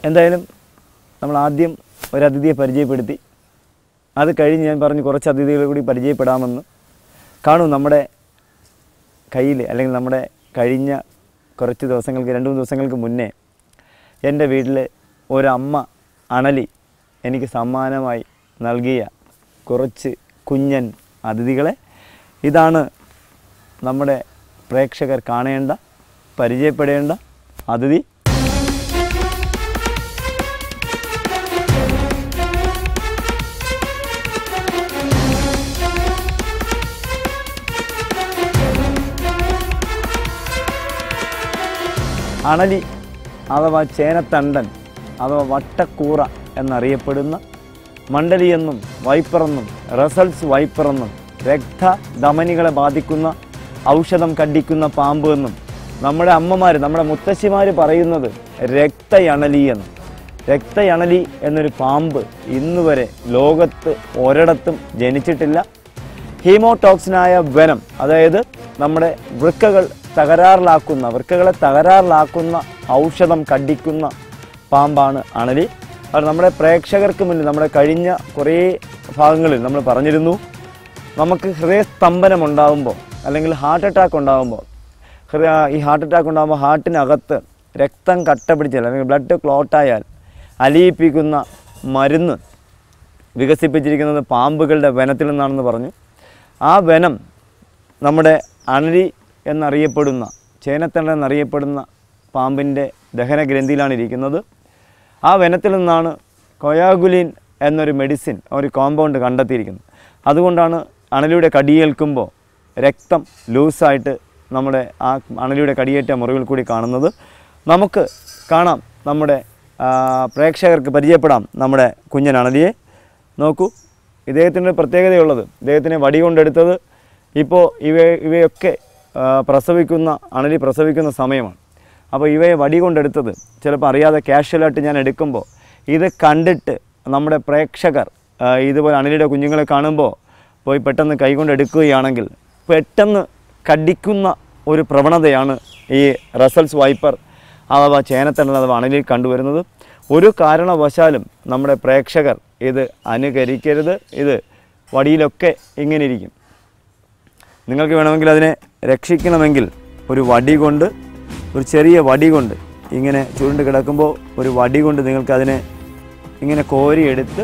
എന്തായാലും നമ്മൾ ആദ്യം ഒരു അതിഥിയെ പരിചയപ്പെടുത്തി അത് കഴിഞ്ഞ് ഞാൻ പറഞ്ഞു കുറച്ച് അതിഥികളെ കൂടി പരിചയപ്പെടാമെന്ന് കാണൂ നമ്മുടെ കയ്യിൽ അല്ലെങ്കിൽ നമ്മുടെ കഴിഞ്ഞ കുറച്ച് ദിവസങ്ങൾക്ക് രണ്ട് മൂന്ന് ദിവസങ്ങൾക്ക് മുന്നേ എൻ്റെ വീട്ടിൽ ഒരമ്മ അണലി എനിക്ക് സമ്മാനമായി നൽകിയ കുറച്ച് കുഞ്ഞൻ അതിഥികളെ ഇതാണ് നമ്മുടെ പ്രേക്ഷകർ കാണേണ്ട പരിചയപ്പെടേണ്ട അതിഥി അണലി അഥവാ ചേനത്തണ്ടൻ അഥവാ വട്ടക്കൂറ എന്നറിയപ്പെടുന്ന മണ്ഡലി എന്നും വൈപ്പർ എന്നും റസൽസ് വൈപ്പർ എന്നും രക്തധമനികളെ ബാധിക്കുന്ന ഔഷധം കടിക്കുന്ന പാമ്പ് എന്നും നമ്മുടെ അമ്മമാർ നമ്മുടെ മുത്തശ്ശിമാർ പറയുന്നത് രക്തയണലി എന്ന് രക്തയണലി എന്നൊരു പാമ്പ് ഇന്നുവരെ ലോകത്ത് ഒരിടത്തും ജനിച്ചിട്ടില്ല ഹീമോടോക്സിനായ വനം അതായത് നമ്മുടെ വൃക്കകൾ തകരാറിലാക്കുന്ന വൃക്കകളെ തകരാറിലാക്കുന്ന ഔഷധം കടിക്കുന്ന പാമ്പാണ് അണലി അത് നമ്മുടെ പ്രേക്ഷകർക്ക് മുന്നിൽ നമ്മുടെ കഴിഞ്ഞ കുറേ ഭാഗങ്ങളിൽ നമ്മൾ പറഞ്ഞിരുന്നു നമുക്ക് ഹൃദയസ്തംഭനം ഉണ്ടാകുമ്പോൾ അല്ലെങ്കിൽ ഹാർട്ട് അറ്റാക്ക് ഉണ്ടാകുമ്പോൾ ഹൃദയ ഈ ഹാർട്ട് അറ്റാക്ക് ഉണ്ടാകുമ്പോൾ ഹാർട്ടിനകത്ത് രക്തം കട്ട പിടിച്ചാൽ അല്ലെങ്കിൽ ബ്ലഡ് ക്ലോട്ടായാൽ അലിയിപ്പിക്കുന്ന മരുന്ന് വികസിപ്പിച്ചിരിക്കുന്നത് പാമ്പുകളുടെ വനത്തിൽ നിന്നാണെന്ന് പറഞ്ഞു ആ വനം നമ്മുടെ അണലി എന്നറിയപ്പെടുന്ന ചേനത്തണ്ട എന്നറിയപ്പെടുന്ന പാമ്പിൻ്റെ ദഹനഗ്രന്ഥിയിലാണ് ഇരിക്കുന്നത് ആ വനത്തിൽ നിന്നാണ് കൊയാഗുലിൻ എന്നൊരു മെഡിസിൻ ഒരു കോമ്പൗണ്ട് കണ്ടെത്തിയിരിക്കുന്നത് അതുകൊണ്ടാണ് അണലിയുടെ കടിയേൽക്കുമ്പോൾ രക്തം ലൂസായിട്ട് നമ്മുടെ ആ അണലിയുടെ കടിയേറ്റ മുറിവിൽ കൂടി കാണുന്നത് നമുക്ക് കാണാം നമ്മുടെ ആ, പ്രേക്ഷകർക്ക് പരിചയപ്പെടാം നമ്മുടെ കുഞ്ഞൻ അണലിയെ നോക്കൂ ഇദ്ദേഹത്തിൻ്റെ പ്രത്യേകതയുള്ളത് ഇദ്ദേഹത്തിനെ വടി കൊണ്ടെടുത്തത് ഇപ്പോൾ ഇവ ഇവയൊക്കെ ആ, പ്രസവിക്കുന്ന അണലി പ്രസവിക്കുന്ന സമയമാണ് അപ്പോൾ ഇവയെ വടി കൊണ്ടെടുത്തത് ചിലപ്പോൾ അറിയാതെ കാഷ്വലായിട്ട് ഞാൻ എടുക്കുമ്പോൾ ഇത് കണ്ടിട്ട് നമ്മുടെ പ്രേക്ഷകർ ആ, ഇതുപോലെ അണലിയുടെ കുഞ്ഞുങ്ങളെ കാണുമ്പോൾ പോയി പെട്ടെന്ന് കൈകൊണ്ട് എടുക്കുകയാണെങ്കിൽ പെട്ടെന്ന് കടിക്കുന്ന ഒരു പ്രവണതയാണ് ഈ റസൽസ് വൈപ്പർ അഥവാ ചേനത്തണ്ടൻ അഥവാ അണലിൽ കണ്ടുവരുന്നത് ഒരു കാരണവശാലും നമ്മുടെ പ്രേക്ഷകർ ഇത് അനുകരിക്കരുത് ഇത് വടിയിലൊക്കെ ഇങ്ങനെ ഇരിക്കും നിങ്ങൾക്ക് വേണമെങ്കിൽ അതിനെ രക്ഷിക്കണമെങ്കിൽ ഒരു വടി കൊണ്ട് ഒരു ചെറിയ വടി കൊണ്ട് ഇങ്ങനെ ചുരുണ്ട് കിടക്കുമ്പോൾ ഒരു വടി കൊണ്ട് നിങ്ങൾക്ക് അതിനെ ഇങ്ങനെ കോരിയെടുത്ത്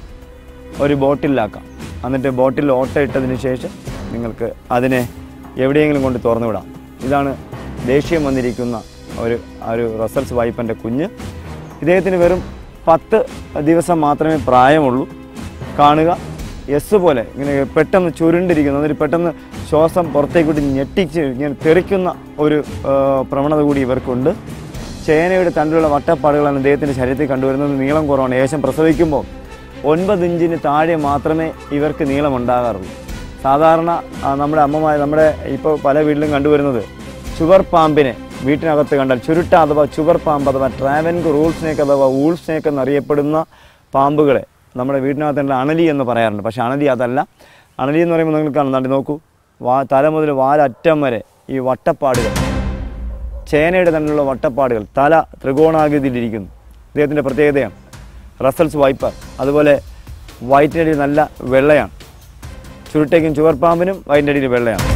ഒരു ബോട്ടിലാക്കാം എന്നിട്ട് ബോട്ടിൽ ഓട്ട ഇട്ടതിന് ശേഷം നിങ്ങൾക്ക് അതിനെ എവിടെയെങ്കിലും കൊണ്ട് തുറന്നു വിടാം ഇതാണ് ദേഷ്യം വന്നിരിക്കുന്ന ഒരു ആ ഒരു റസൽസ് വായ്പൻ്റെ കുഞ്ഞ് ഇദ്ദേഹത്തിന് വെറും പത്ത് ദിവസം മാത്രമേ പ്രായമുള്ളൂ കാണുക എസ് പോലെ ഇങ്ങനെ പെട്ടെന്ന് ചുരുണ്ടിരിക്കുന്നു എന്നിട്ട് പെട്ടെന്ന് ശ്വാസം പുറത്തേക്കൂട്ടി ഞെട്ടിച്ച് ഇങ്ങനെ തെറിക്കുന്ന ഒരു ആ, പ്രവണത കൂടി ഇവർക്കുണ്ട് ചേനയുടെ തണ്ടിലുള്ള വട്ടപ്പാടുകളാണ് ഇദ്ദേഹത്തിൻ്റെ ശരീരത്തിൽ കണ്ടുവരുന്നത് നീളം കുറവാണ് ഏകദേശം പ്രസവിക്കുമ്പോൾ ഒൻപത് ഇഞ്ചിന് താഴെ മാത്രമേ ഇവർക്ക് നീളം ഉണ്ടാകാറുള്ളൂ സാധാരണ ആ, നമ്മുടെ അമ്മമാർ നമ്മുടെ ഇപ്പോൾ പല വീട്ടിലും കണ്ടുവരുന്നത് ചുവർ പാമ്പിനെ വീട്ടിനകത്ത് കണ്ടാൽ ചുരുട്ട അഥവാ ചുവർ പാമ്പ് അഥവാ ട്രാവൻക് റൂൾ സ്നേക്ക് അഥവാ ഊൾ സ്നേക്ക് എന്നറിയപ്പെടുന്ന പാമ്പുകളെ നമ്മുടെ വീട്ടിനകത്തുള്ള അണലി എന്ന് പറയാറുണ്ട് പക്ഷേ അണലി അതല്ല അണലി എന്ന് പറയുമ്പോൾ നിങ്ങൾ കാണുന്നുണ്ട് നോക്കൂ വാ തല മുതൽ വാലറ്റം വരെ ഈ വട്ടപ്പാടുകൾ ചേനയുടെ തന്നെയുള്ള വട്ടപ്പാടുകൾ തല ത്രികോണാകൃതിയിലിരിക്കുന്നു ഇദ്ദേഹത്തിൻ്റെ പ്രത്യേകതയാണ് റസൽസ് വൈപ്പർ അതുപോലെ വയറ്റിൻ്റെ അടിയിൽ നല്ല വെള്ളയാണ് ചുരുട്ടയ്ക്കും ചുവർപ്പാമ്പിനും വയറ്റിൻ്റെ അടിയിൽ വെള്ളയാണ്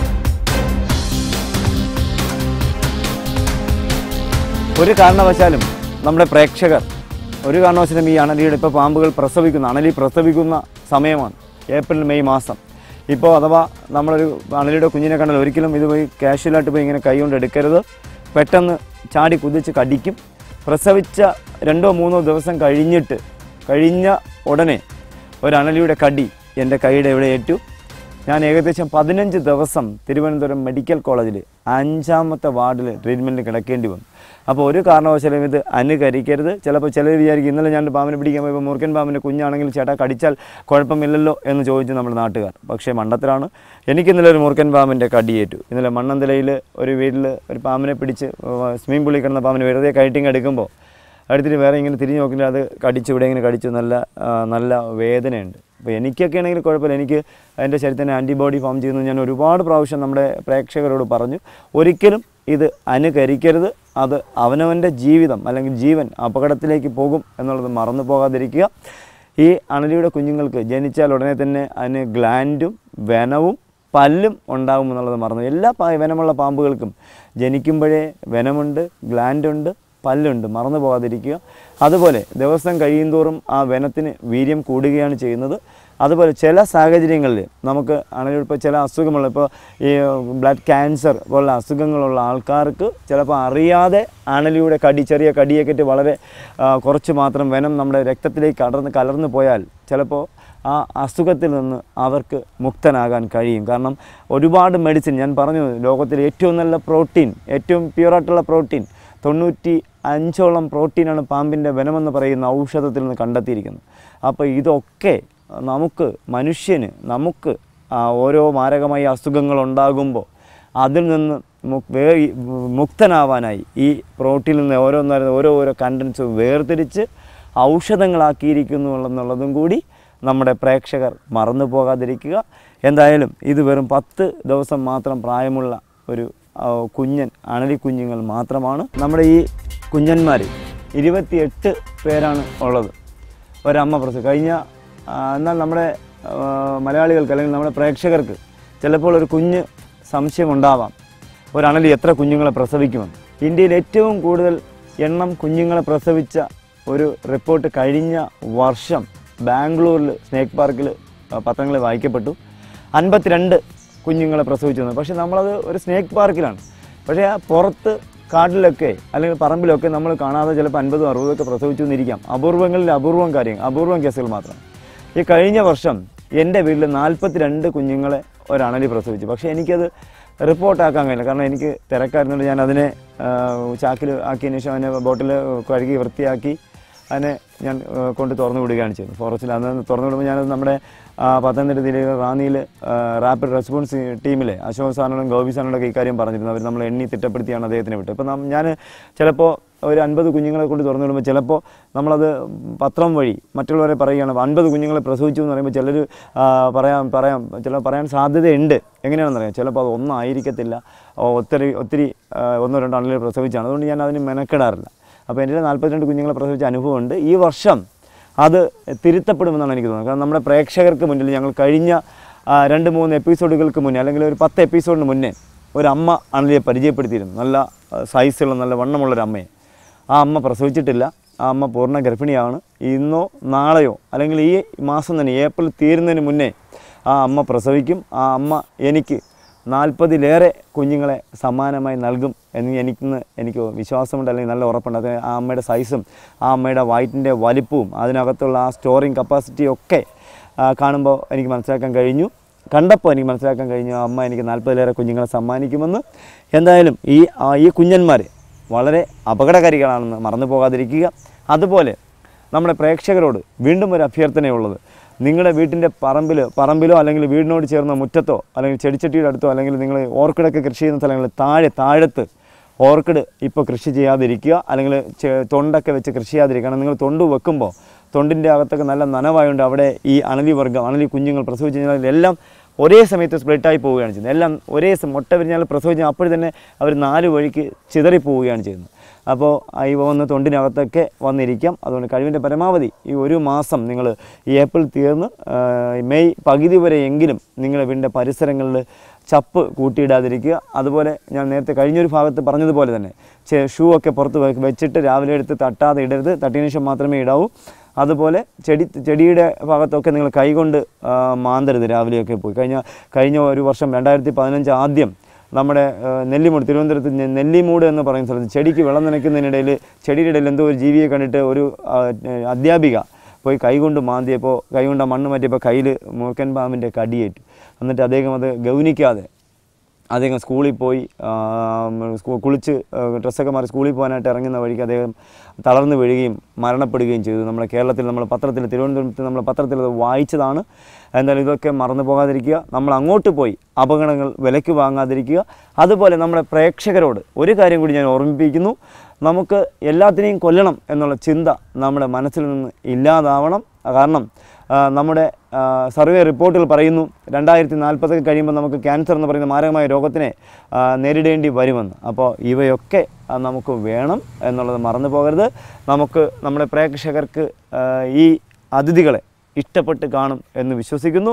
ഒരു കാരണവശാലും നമ്മുടെ പ്രേക്ഷകർ ഒരു കാരണവശാലും ഈ അണലിയുടെ ഇപ്പോൾ പാമ്പുകൾ പ്രസവിക്കുന്ന അണലി പ്രസവിക്കുന്ന സമയമാണ് ഏപ്രിൽ മെയ് മാസം ഇപ്പോൾ അഥവാ നമ്മളൊരു അണലിയുടെ കുഞ്ഞിനെ കണ്ടാൽ ഒരിക്കലും ഇത് പോയി കാഷ്വലായിട്ട് പോയി ഇങ്ങനെ കൈ കൊണ്ട് എടുക്കരുത് പെട്ടെന്ന് ചാടി കുതിച്ച് കടിക്കും പ്രസവിച്ച രണ്ടോ മൂന്നോ ദിവസം കഴിഞ്ഞിട്ട് കഴിഞ്ഞ ഉടനെ ഒരു അണലിയുടെ കടി എൻ്റെ കൈയുടെ ഇവിടെ ഏറ്റു ഞാൻ ഏകദേശം പതിനഞ്ച് ദിവസം തിരുവനന്തപുരം മെഡിക്കൽ കോളേജിൽ അഞ്ചാമത്തെ വാർഡിൽ ട്രീറ്റ്മെൻറ്റിൽ കിടക്കേണ്ടി വന്നു അപ്പോൾ ഒരു കാരണവശാലും ഇത് അനുകരിക്കരുത് ചിലപ്പോൾ ചിലർ വിചാരിക്കും ഇന്നലെ ഞാൻ പാമ്പിനെ പിടിക്കാൻ പോയപ്പോൾ മുറുക്കൻ പാമ്പിൻ്റെ കുഞ്ഞാണെങ്കിൽ ചേട്ടാ കടിച്ചാൽ കുഴപ്പമില്ലല്ലോ എന്ന് ചോദിച്ചു നമ്മുടെ നാട്ടുകാർ പക്ഷേ മണ്ടത്തിലാണ് എനിക്ക് ഇന്നലെ ഒരു മുറുക്കൻ പാമ്പിൻ്റെ കടിയേറ്റു ഇന്നലെ മണ്ണന്തലയിൽ ഒരു വീട്ടിൽ ഒരു പാമ്പിനെ പിടിച്ച് സ്വിമ്മിംഗ് പൂളിൽ കിടന്ന പാമ്പിനെ വെറുതെ കയറ്റിങ് എടുക്കുമ്പോൾ അടുത്തിട്ട് വേറെ ഇങ്ങനെ തിരിഞ്ഞ് നോക്കില്ല അത് കടിച്ച് ഇവിടെ ഇങ്ങനെ കടിച്ചു നല്ല ആ, നല്ല വേദനയുണ്ട് അപ്പോൾ എനിക്കൊക്കെ ആണെങ്കിൽ കുഴപ്പമില്ല എനിക്ക് അതിൻ്റെ ശരീരത്തിന് ആൻറ്റിബോഡി ഫോം ചെയ്യുന്നു ഞാൻ ഒരുപാട് പ്രാവശ്യം നമ്മുടെ പ്രേക്ഷകരോട് പറഞ്ഞു ഒരിക്കലും ഇത് അനുകരിക്കരുത് അത് അവനവൻ്റെ ജീവിതം അല്ലെങ്കിൽ ജീവൻ അപകടത്തിലേക്ക് പോകും എന്നുള്ളത് മറന്നു പോകാതിരിക്കുക ഈ അണലിയുടെ കുഞ്ഞുങ്ങൾക്ക് ജനിച്ചാൽ ഉടനെ തന്നെ അതിന് ഗ്ലാൻഡും വെനവും പല്ലും ഉണ്ടാകും എന്നുള്ളത് മറന്നു എല്ലാ പാ വെനമുള്ള പാമ്പുകൾക്കും ജനിക്കുമ്പോഴേ വെനമുണ്ട് ഗ്ലാൻഡുണ്ട് പല്ലുണ്ട് മറന്നു പോകാതിരിക്കുക അതുപോലെ ദിവസം കഴിയുന്തോറും ആ വെനത്തിന് വീര്യം കൂടുകയാണ് ചെയ്യുന്നത് അതുപോലെ ചില സാഹചര്യങ്ങളിൽ നമുക്ക് ആണെങ്കിൽ ഇപ്പോൾ ചില അസുഖമുള്ള ഇപ്പോൾ ഈ ബ്ലഡ് ക്യാൻസർ പോലുള്ള അസുഖങ്ങളുള്ള ആൾക്കാർക്ക് ചിലപ്പോൾ അറിയാതെ അണലിയുടെ കടി ചെറിയ കടിയേക്കിട്ട് വളരെ ആ, കുറച്ച് മാത്രം വെനം നമ്മുടെ രക്തത്തിലേക്ക് കടർന്ന് കലർന്നു പോയാൽ ചിലപ്പോൾ ആ അസുഖത്തിൽ നിന്ന് അവർക്ക് മുക്തനാകാൻ കഴിയും കാരണം ഒരുപാട് മെഡിസിൻ ഞാൻ പറഞ്ഞു ലോകത്തിലെ ഏറ്റവും നല്ല പ്രോട്ടീൻ ഏറ്റവും പ്യുവറായിട്ടുള്ള പ്രോട്ടീൻ തൊണ്ണൂറ്റി അഞ്ചോളം പ്രോട്ടീനാണ് പാമ്പിൻ്റെ വെനമെന്ന് പറയുന്ന ഔഷധത്തിൽ നിന്ന് കണ്ടെത്തിയിരിക്കുന്നത് അപ്പോൾ ഇതൊക്കെ നമുക്ക് മനുഷ്യന് നമുക്ക് ആ, ഓരോ മാരകമായ അസുഖങ്ങൾ ഉണ്ടാകുമ്പോൾ അതിൽ നിന്ന് മു- വേ മുക്തനാവാനായി ഈ പ്രോട്ടീനിൽ നിന്ന് ഓരോന്നോരോ ഓരോ ഓരോ കണ്ടൻസ് വേർതിരിച്ച് ഔഷധങ്ങളാക്കിയിരിക്കുന്നു എന്നുള്ളതും കൂടി നമ്മുടെ പ്രേക്ഷകർ മറന്നു പോകാതിരിക്കുക എന്തായാലും ഇത് വെറും പത്ത് ദിവസം മാത്രം പ്രായമുള്ള ഒരു ആ, കുഞ്ഞൻ അണലി കുഞ്ഞുങ്ങൾ മാത്രമാണ് നമ്മുടെ ഈ കുഞ്ഞന്മാർ ഇരുപത്തിയെട്ട് പേരാണ് ഉള്ളത് ഒരമ്മ പ്രസവം കഴിഞ്ഞ ആ, എന്നാൽ നമ്മുടെ ആ, മലയാളികൾക്ക് അല്ലെങ്കിൽ നമ്മുടെ പ്രേക്ഷകർക്ക് ചിലപ്പോൾ ഒരു കുഞ്ഞ് സംശയമുണ്ടാവാം ഒരണലി എത്ര കുഞ്ഞുങ്ങളെ പ്രസവിക്കുമെന്ന് ഇന്ത്യയിൽ ഏറ്റവും കൂടുതൽ എണ്ണം കുഞ്ഞുങ്ങളെ പ്രസവിച്ച ഒരു റിപ്പോർട്ട് കഴിഞ്ഞ വർഷം ബാംഗ്ലൂരിൽ സ്നേക്ക് പാർക്കിൽ പത്രങ്ങളിൽ വായിക്കപ്പെട്ടു അൻപത്തിരണ്ട് കുഞ്ഞുങ്ങളെ പ്രസവിച്ചു വന്നു പക്ഷേ നമ്മളത് ഒരു സ്നേക്ക് പാർക്കിലാണ് പക്ഷേ ആ പുറത്ത് കാട്ടിലൊക്കെ അല്ലെങ്കിൽ പറമ്പിലൊക്കെ നമ്മൾ കാണാതെ ചിലപ്പോൾ അൻപതും അറുപതും ഒക്കെ പ്രസവിച്ചു എന്നിരിക്കാം അപൂർവങ്ങളിൽ അപൂർവം കാര്യം അപൂർവം കേസുകൾ മാത്രം ഈ കഴിഞ്ഞ വർഷം എൻ്റെ വീട്ടിൽ നാൽപ്പത്തിരണ്ട് കുഞ്ഞുങ്ങളെ ഒരണലി പ്രസവിച്ചു പക്ഷേ എനിക്കത് റിപ്പോർട്ടാക്കാൻ കഴിയില്ല കാരണം എനിക്ക് തിരക്കായിരുന്നുകൊണ്ട് ഞാൻ അതിനെ ആ, ചാക്കിൽ ആക്കിയതിന് ശേഷം അതിനെ ബോട്ടിൽ കഴുകി വൃത്തിയാക്കി അതിനെ ഞാൻ ആ, കൊണ്ട് തുറന്നു വിടുകയാണ് ചെയ്യുന്നത് ഫോറസ്റ്റിൽ അന്ന് തുറന്നു വിടുമ്പോൾ ഞാനത് നമ്മുടെ ആ, പത്തനംതിട്ട ജില്ലയിലെ റാന്നിയിൽ റാപ്പിഡ് റെസ്പോൺസ് ടീമിലെ അശോക് സാറിനോടും ഗോപി സാറിനോടൊക്കെ ഇക്കാര്യം പറഞ്ഞിരുന്നു അവർ നമ്മൾ എണ്ണി തിട്ടപ്പെടുത്തിയാണ് അദ്ദേഹത്തിനെ വിട്ടത് ഇപ്പം ഞാൻ ചിലപ്പോൾ ഒരു അൻപത് കുഞ്ഞുങ്ങളെ കൊണ്ട് തുറന്നു വിടുമ്പോൾ ചിലപ്പോൾ നമ്മളത് പത്രം വഴി മറ്റുള്ളവരെ പറയുകയാണ് അൻപത് കുഞ്ഞുങ്ങളെ പ്രസവിച്ചു എന്ന് പറയുമ്പോൾ ചിലർ പറയാൻ പറയാം ചില പറയാൻ സാധ്യതയുണ്ട് എങ്ങനെയാണെന്നറിയാം ചിലപ്പോൾ അത് ഒന്നും ആയിരിക്കത്തില്ല ഓ, ഒത്തിരി ഒത്തിരി ആ, ഒന്നോ രണ്ടോ ആളുകൾ പ്രസവിച്ചാണ് അതുകൊണ്ട് ഞാൻ അതിന് മെനക്കെടാറില്ല അപ്പോൾ എൻ്റെ നാൽപ്പത്തിരണ്ട് കുഞ്ഞുങ്ങളെ പ്രസവിച്ച അനുഭവമുണ്ട് ഈ വർഷം അത് തിരുത്തപ്പെടുമെന്നാണ് എനിക്ക് തോന്നുന്നത് കാരണം നമ്മുടെ പ്രേക്ഷകർക്ക് മുന്നിൽ ഞങ്ങൾ കഴിഞ്ഞ ആ, രണ്ട് മൂന്ന് എപ്പിസോഡുകൾക്ക് മുന്നേ അല്ലെങ്കിൽ ഒരു പത്ത് എപ്പിസോഡിന് മുന്നേ ഒരു അമ്മ അണലിയെ പരിചയപ്പെടുത്തിയിരുന്നു നല്ല ആ, സൈസുള്ള നല്ല വണ്ണമുള്ളൊരു അമ്മയെ ആ അമ്മ പ്രസവിച്ചിട്ടില്ല ആ അമ്മ പൂർണ്ണ ഗർഭിണിയാണ് ഇന്നോ നാളെയോ അല്ലെങ്കിൽ ഈ മാസം തന്നെ ഏപ്രിൽ തീരുന്നതിന് മുന്നേ ആ അമ്മ പ്രസവിക്കും ആ അമ്മ എനിക്ക് നാൽപ്പതിലേറെ കുഞ്ഞുങ്ങളെ സമ്മാനമായി നൽകും എന്ന് എനിക്കിന്ന് എനിക്ക് വിശ്വാസമുണ്ട് അല്ലെങ്കിൽ നല്ല ഉറപ്പുണ്ട് അത് ആ അമ്മയുടെ സൈസും ആ അമ്മയുടെ വയറ്റിൻ്റെ വലിപ്പവും അതിനകത്തുള്ള ആ സ്റ്റോറിങ് കപ്പാസിറ്റിയും ഒക്കെ ആ, കാണുമ്പോൾ എനിക്ക് മനസ്സിലാക്കാൻ കഴിഞ്ഞു കണ്ടപ്പോൾ എനിക്ക് മനസ്സിലാക്കാൻ കഴിഞ്ഞു ആ അമ്മ എനിക്ക് നാൽപ്പതിലേറെ കുഞ്ഞുങ്ങളെ സമ്മാനിക്കുമെന്ന് എന്തായാലും ഈ ആ, ഈ കുഞ്ഞന്മാർ വളരെ അപകടകാരികളാണെന്ന് മറന്നു പോകാതിരിക്കുക അതുപോലെ നമ്മുടെ പ്രേക്ഷകരോട് വീണ്ടും ഒരു അഭ്യർത്ഥനയുള്ളത് നിങ്ങളുടെ വീട്ടിൻ്റെ പറമ്പിൽ പറമ്പിലോ അല്ലെങ്കിൽ വീടിനോട് ചേർന്ന മുറ്റത്തോ അല്ലെങ്കിൽ ചെടിച്ചട്ടിയുടെ അടുത്തോ അല്ലെങ്കിൽ നിങ്ങൾ ഓർക്കിഡൊക്കെ കൃഷി ചെയ്യുന്ന സ്ഥലങ്ങളിൽ താഴെ താഴത്ത് ഓർക്കിഡ് ഇപ്പോൾ കൃഷി ചെയ്യാതിരിക്കുക അല്ലെങ്കിൽ ചെ- തൊണ്ടൊക്കെ വെച്ച് കൃഷി ചെയ്യാതിരിക്കുക കാരണം നിങ്ങൾ തൊണ്ട് വെക്കുമ്പോൾ തൊണ്ടിൻ്റെ അകത്തൊക്കെ നല്ല നനവായുണ്ട് അവിടെ ഈ അണലി വർഗ്ഗം അണലി കുഞ്ഞുങ്ങൾ പ്രസവിച്ച് കഴിഞ്ഞാൽ എല്ലാം ഒരേ സമയത്ത് സ്പ്ലിറ്റായി പോവുകയാണ് ചെയ്യുന്നത് എല്ലാം ഒരേ സം- മുട്ട വിരിഞ്ഞാൽ പ്രസവിച്ച് അപ്പോൾ തന്നെ അവർ നാല് വഴിക്ക് ചിതറി പോവുകയാണ് ചെയ്യുന്നത് അപ്പോൾ ഈ വന്ന് തൊണ്ടിനകത്തൊക്കെ വന്നിരിക്കാം അതുകൊണ്ട് കഴിവിൻ്റെ പരമാവധി ഈ ഒരു മാസം നിങ്ങൾ ഈ ഏപ്രിൽ തീർന്ന് ആ, മെയ് പകുതി വരെയെങ്കിലും നിങ്ങളുടെ വീടിൻ്റെ പരിസരങ്ങളിൽ ചപ്പ് കൂട്ടിയിടാതിരിക്കുക അതുപോലെ ഞാൻ നേരത്തെ കഴിഞ്ഞൊരു ഭാഗത്ത് പറഞ്ഞതുപോലെ തന്നെ ചെ- ഷൂ ഒക്കെ പുറത്ത് വെ- വെച്ചിട്ട് രാവിലെ എടുത്ത് തട്ടാതെ ഇടരുത് തട്ടിയതിനു ശേഷം മാത്രമേ ഇടാവൂ അതുപോലെ ചെടി ചെടിയുടെ ഭാഗത്തൊക്കെ നിങ്ങൾ കൈകൊണ്ട് ആ, മാന്തരുത് രാവിലെയൊക്കെ പോയി കഴിഞ്ഞ കഴിഞ്ഞ ഒരു വർഷം രണ്ടായിരത്തി പതിനഞ്ച് ആദ്യം നമ്മുടെ ആ, നെല്ലിമൂട് തിരുവനന്തപുരത്ത് നെ- നെല്ലിമൂട് എന്ന് പറയുന്ന സ്ഥലത്ത് ചെടിക്ക് വെള്ളം നനയ്ക്കുന്നതിനിടയിൽ ചെടിയുടെ ഇടയിൽ എന്തോ ഒരു ജീവിയെ കണ്ടിട്ട് ഒരു ആ, അധ്യാപിക പോയി കൈകൊണ്ട് മാന്തിയപ്പോൾ കൈകൊണ്ട് ആ മണ്ണ് മാറ്റിയപ്പോൾ കയ്യിൽ മൂർക്കൻ പാമ്പിൻ്റെ കടിയേറ്റു എന്നിട്ട് അദ്ദേഹം അത് ഗൗനിക്കാതെ അദ്ദേഹം സ്കൂളിൽ പോയി ആ, സ്കൂ കുളിച്ച് ആ, ഡ്രസ്സൊക്കെ മാറി സ്കൂളിൽ പോകാനായിട്ട് ഇറങ്ങുന്ന വഴിക്ക് അദ്ദേഹം തളർന്നു വീഴുകയും മരണപ്പെടുകയും ചെയ്തു നമ്മുടെ കേരളത്തിൽ നമ്മൾ പത്രത്തിൽ തിരുവനന്തപുരത്ത് നമ്മൾ പത്രത്തിൽ അത് വായിച്ചതാണ് എന്തായാലും ഇതൊക്കെ മറന്നു പോകാതിരിക്കുക നമ്മൾ അങ്ങോട്ട് പോയി അപകടങ്ങൾ വിലയ്ക്ക് വാങ്ങാതിരിക്കുക അതുപോലെ നമ്മുടെ പ്രേക്ഷകരോട് ഒരു കാര്യം കൂടി ഞാൻ ഓർമ്മിപ്പിക്കുന്നു നമുക്ക് എല്ലാത്തിനെയും കൊല്ലണം എന്നുള്ള ചിന്ത നമ്മുടെ മനസ്സിൽ നിന്ന് ഇല്ലാതാവണം കാരണം ആ, നമ്മുടെ ആ, സർവേ റിപ്പോർട്ടുകൾ പറയുന്നു രണ്ടായിരത്തി നാൽപ്പതൊക്കെ കഴിയുമ്പോൾ നമുക്ക് ക്യാൻസർ എന്ന് പറയുന്ന മാരകമായ രോഗത്തിനെ ആ, നേരിടേണ്ടി വരുമെന്ന് അപ്പോൾ ഇവയൊക്കെ ആ, നമുക്ക് വേണം എന്നുള്ളത് മറന്നു പോകരുത് നമുക്ക് നമ്മുടെ പ്രേക്ഷകർക്ക് ആ, ഈ അതിഥികളെ ഇഷ്ടപ്പെട്ട് കാണും എന്ന് വിശ്വസിക്കുന്നു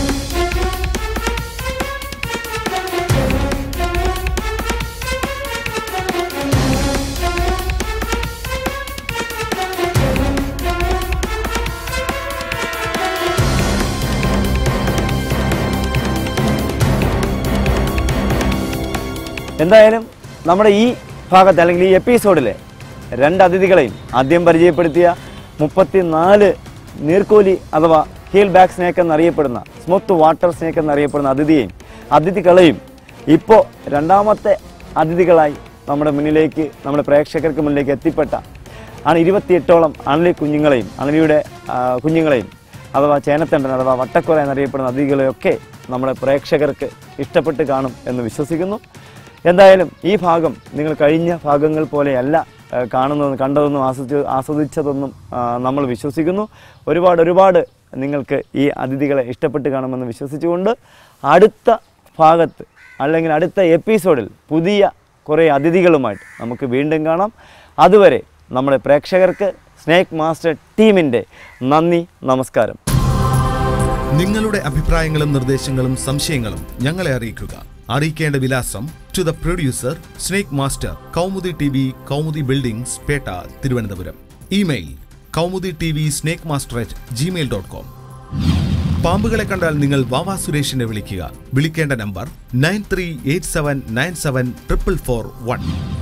എന്തായാലും നമ്മുടെ ഈ ഭാഗത്ത് അല്ലെങ്കിൽ ഈ എപ്പിസോഡിലെ രണ്ട് അതിഥികളെയും ആദ്യം പരിചയപ്പെടുത്തിയ മുപ്പത്തിനാല് നീർക്കോലി അഥവാ ഹീൽ ബാക്ക് സ്നേക്ക് എന്നറിയപ്പെടുന്ന സ്മൂത്ത് വാട്ടർ സ്നേക്ക് എന്നറിയപ്പെടുന്ന അതിഥിയെയും അതിഥികളെയും ഇപ്പോൾ രണ്ടാമത്തെ അതിഥികളായി നമ്മുടെ മുന്നിലേക്ക് നമ്മുടെ പ്രേക്ഷകർക്ക് മുന്നിലേക്ക് എത്തിപ്പെട്ട ആണ് ഇരുപത്തിയെട്ടോളം അണലി കുഞ്ഞുങ്ങളെയും അണലിയുടെ ആ, കുഞ്ഞുങ്ങളെയും അഥവാ ചേനത്തണ്ടൻ അഥവാ വട്ടക്കുറ എന്നറിയപ്പെടുന്ന അതിഥികളെയൊക്കെ നമ്മുടെ പ്രേക്ഷകർക്ക് ഇഷ്ടപ്പെട്ട് കാണും എന്ന് വിശ്വസിക്കുന്നു എന്തായാലും ഈ ഭാഗം നിങ്ങൾ കഴിഞ്ഞ ഭാഗങ്ങൾ പോലെയല്ല ആ, കാണുന്നതെന്ന് കണ്ടതെന്നും ആസ്വദിച്ച് ആസ്വദിച്ചതെന്നും ആ, നമ്മൾ വിശ്വസിക്കുന്നു ഒരുപാട് ഒരുപാട് നിങ്ങൾക്ക് ഈ അതിഥികളെ ഇഷ്ടപ്പെട്ട് കാണുമെന്ന് വിശ്വസിച്ചുകൊണ്ട് അടുത്ത ഭാഗത്ത് അല്ലെങ്കിൽ അടുത്ത എപ്പിസോഡിൽ പുതിയ കുറേ അതിഥികളുമായിട്ട് നമുക്ക് വീണ്ടും കാണാം അതുവരെ നമ്മുടെ പ്രേക്ഷകർക്ക് സ്നേക്ക് മാസ്റ്റർ ടീമിൻ്റെ നന്ദി നമസ്കാരം നിങ്ങളുടെ അഭിപ്രായങ്ങളും നിർദ്ദേശങ്ങളും സംശയങ്ങളും ഞങ്ങളെ അറിയിക്കുക അറിയിക്കേണ്ട വിലാസം to the producer snake master Kaumudi T V Kaumudi buildings Pettah Thiruvananthapuram email Kaumudi T V snake master at Gmail dot com പാമ്പുകളെ കണ്ടാൽ നിങ്ങൾ വാവാ സുരേഷിനെ വിളിക്കുക വിളിക്കേണ്ട number nine three eight seven nine seven triple four one